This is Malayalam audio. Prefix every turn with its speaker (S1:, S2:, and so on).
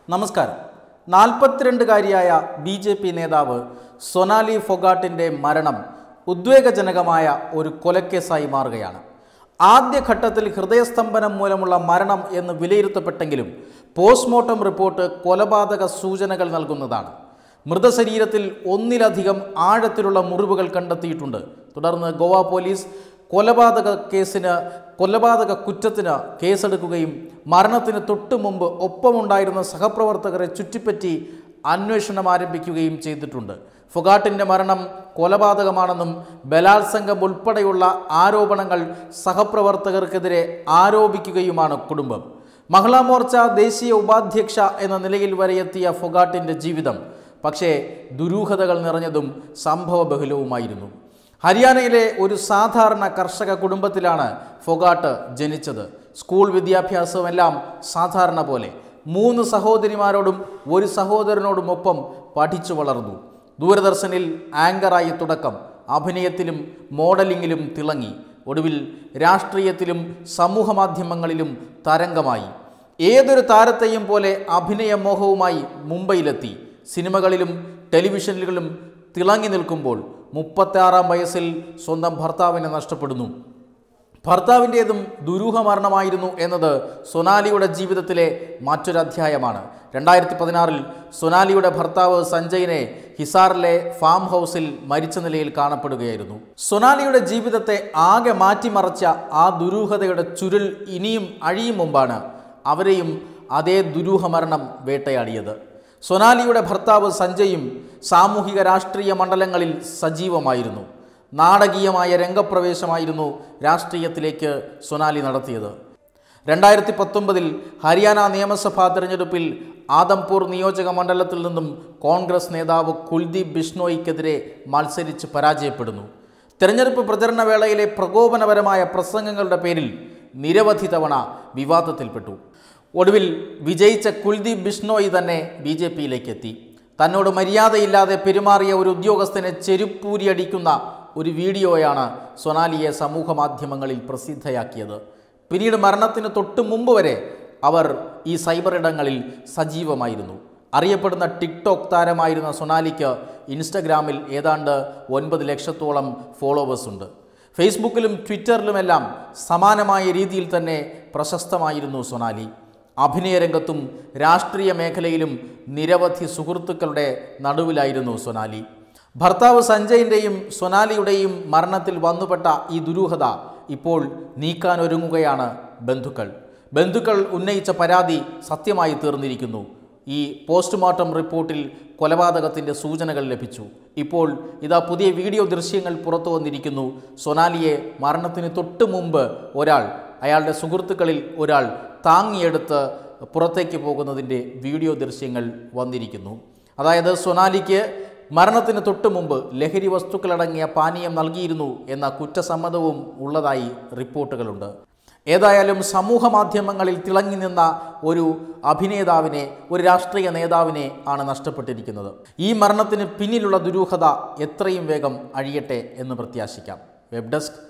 S1: നമസ്കാരം നാൽപ്പത്തിരണ്ടുകാരിയായ ബി ജെ പി നേതാവ് സൊനാലി ഫൊഗാട്ടിൻ്റെ മരണം ഉദ്വേഗജനകമായ ഒരു കൊലക്കേസായി മാറുകയാണ് ആദ്യഘട്ടത്തിൽ ഹൃദയസ്തംഭനം മൂലമുള്ള മരണം എന്ന് വിലയിരുത്തപ്പെട്ടെങ്കിലും പോസ്റ്റ്മോർട്ടം റിപ്പോർട്ട് കൊലപാതക സൂചനകൾ നൽകുന്നതാണ് മൃതശരീരത്തിൽ ഒന്നിലധികം ആഴത്തിലുള്ള മുറിവുകൾ കണ്ടെത്തിയിട്ടുണ്ട് തുടർന്ന് ഗോവ പോലീസ് കൊലപാതക കേസിന് കൊലപാതക കുറ്റത്തിന് കേസെടുക്കുകയും മരണത്തിന് തൊട്ടു മുമ്പ് ഒപ്പമുണ്ടായിരുന്ന സഹപ്രവർത്തകരെ ചുറ്റിപ്പറ്റി അന്വേഷണം ആരംഭിക്കുകയും ചെയ്തിട്ടുണ്ട് ഫൊഗാട്ടിൻ്റെ മരണം കൊലപാതകമാണെന്നും ബലാത്സംഗം ഉൾപ്പെടെയുള്ള ആരോപണങ്ങൾ സഹപ്രവർത്തകർക്കെതിരെ ആരോപിക്കുകയുമാണ് കുടുംബം മഹിളാ മോർച്ച ദേശീയ ഉപാധ്യക്ഷ എന്ന നിലയിൽ വരെ എത്തിയ ഫൊഗാട്ടിൻ്റെ ജീവിതം പക്ഷേ ദുരൂഹതകൾ നിറഞ്ഞതും സംഭവബഹുലവുമായിരുന്നു ഹരിയാനയിലെ ഒരു സാധാരണ കർഷക കുടുംബത്തിലാണ് ഫൊഗാട്ട് ജനിച്ചത് സ്കൂൾ വിദ്യാഭ്യാസവുമെല്ലാം സാധാരണ പോലെ മൂന്ന് സഹോദരിമാരോടും ഒരു സഹോദരനോടുമൊപ്പം പഠിച്ചു വളർന്നു ദൂരദർശനിൽ ആങ്കറായി തുടക്കം അഭിനയത്തിലും മോഡലിങ്ങിലും തിളങ്ങി ഒടുവിൽ രാഷ്ട്രീയത്തിലും സമൂഹമാധ്യമങ്ങളിലും തരംഗമായി ഏതൊരു താരത്തെയും പോലെ അഭിനയമോഹവുമായി മുംബൈയിലെത്തി സിനിമകളിലും ടെലിവിഷനിലും തിളങ്ങി നിൽക്കുമ്പോൾ മുപ്പത്താറാം വയസ്സിൽ സ്വന്തം ഭർത്താവിനെ നഷ്ടപ്പെടുന്നു ഭർത്താവിൻ്റേതും ദുരൂഹമരണമായിരുന്നു എന്നത് സൊനാലിയുടെ ജീവിതത്തിലെ മറ്റൊരധ്യായമാണ് രണ്ടായിരത്തി പതിനാറിൽ സൊനാലിയുടെ ഭർത്താവ് സഞ്ജയിനെ ഹിസാറിലെ ഫാം ഹൗസിൽ മരിച്ച നിലയിൽ കാണപ്പെടുകയായിരുന്നു സൊനാലിയുടെ ജീവിതത്തെ ആകെ മാറ്റിമറച്ച ആ ദുരൂഹതയുടെ ചുരുൾ ഇനിയും അഴിയും മുമ്പാണ് അവരെയും അതേ ദുരൂഹമരണം വേട്ടയാടിയത് സൊനാലിയുടെ ഭർത്താവ് സഞ്ജയും സാമൂഹിക രാഷ്ട്രീയ മണ്ഡലങ്ങളിൽ സജീവമായിരുന്നു നാടകീയമായ രംഗപ്രവേശമായിരുന്നു രാഷ്ട്രീയത്തിലേക്ക് സൊനാലി നടത്തിയത് രണ്ടായിരത്തി പത്തൊമ്പതിൽ ഹരിയാന നിയമസഭാ തെരഞ്ഞെടുപ്പിൽ ആദംപൂർ നിയോജക മണ്ഡലത്തിൽ നിന്നും കോൺഗ്രസ് നേതാവ് കുൽദീപ് ബിഷ്ണോയിക്കെതിരെ മത്സരിച്ച് പരാജയപ്പെടുന്നു തെരഞ്ഞെടുപ്പ് പ്രചരണ വേളയിലെ പ്രകോപനപരമായ പ്രസംഗങ്ങളുടെ പേരിൽ നിരവധി തവണ വിവാദത്തിൽപ്പെട്ടു ഒടുവിൽ വിജയിച്ച കുൽദീപ് ബിഷ്ണോയി തന്നെ ബി ജെ പിയിലേക്ക് എത്തി തന്നോട് മര്യാദയില്ലാതെ പെരുമാറിയ ഒരു ഉദ്യോഗസ്ഥനെ ചെരുപ്പൂരിയടിക്കുന്ന ഒരു വീഡിയോയാണ് സൊനാലിയെ സമൂഹ മാധ്യമങ്ങളിൽ പ്രസിദ്ധയാക്കിയത് പിന്നീട് മരണത്തിന് തൊട്ട് മുമ്പ് വരെ അവർ ഈ സൈബർ ഇടങ്ങളിൽ സജീവമായിരുന്നു അറിയപ്പെടുന്ന ടിക്ടോക്ക് താരമായിരുന്ന സൊനാലിക്ക് ഇൻസ്റ്റഗ്രാമിൽ ഏതാണ്ട് ഒൻപത് ലക്ഷത്തോളം ഫോളോവേഴ്സ് ഉണ്ട് ഫേസ്ബുക്കിലും ട്വിറ്ററിലുമെല്ലാം സമാനമായ രീതിയിൽ തന്നെ പ്രശസ്തമായിരുന്നു സൊനാലി അഭിനയരംഗത്തും രാഷ്ട്രീയ മേഖലയിലും നിരവധി സുഹൃത്തുക്കളുടെ നടുവിലായിരുന്നു സൊനാലി ഭർത്താവ് സഞ്ജയിൻ്റെയും സൊനാലിയുടെയും മരണത്തിൽ വന്നുപെട്ട ഈ ദുരൂഹത ഇപ്പോൾ നീക്കാനൊരുങ്ങുകയാണ് ബന്ധുക്കൾ ബന്ധുക്കൾ ഉന്നയിച്ച പരാതി സത്യമായി തീർന്നിരിക്കുന്നു ഈ പോസ്റ്റ്മോർട്ടം റിപ്പോർട്ടിൽ കൊലപാതകത്തിൻ്റെ സൂചനകൾ ലഭിച്ചു ഇപ്പോൾ ഇതാ പുതിയ വീഡിയോ ദൃശ്യങ്ങൾ പുറത്തു വന്നിരിക്കുന്നു സൊനാലിയെ മരണത്തിന് തൊട്ട് മുമ്പ് ഒരാൾ അയാളുടെ സുഹൃത്തുക്കളിൽ ഒരാൾ താങ്ങിയെടുത്ത് പുറത്തേക്ക് പോകുന്നതിൻ്റെ വീഡിയോ ദൃശ്യങ്ങൾ വന്നിരിക്കുന്നു അതായത് സൊനാലിക്ക് മരണത്തിന് തൊട്ട് മുമ്പ് ലഹരി വസ്തുക്കളടങ്ങിയ പാനീയം നൽകിയിരുന്നു എന്ന കുറ്റസമ്മതവും ഉള്ളതായി റിപ്പോർട്ടുകളുണ്ട് ഏതായാലും സമൂഹ മാധ്യമങ്ങളിൽ തിളങ്ങി നിന്ന ഒരു അഭിനേതാവിനെ ഒരു രാഷ്ട്രീയ നേതാവിനെ ആണ് നഷ്ടപ്പെട്ടിരിക്കുന്നത് ഈ മരണത്തിന് പിന്നിലുള്ള ദുരൂഹത എത്രയും വേഗം അഴിയട്ടെ എന്ന് പ്രത്യാശിക്കാം വെബ് ഡെസ്ക്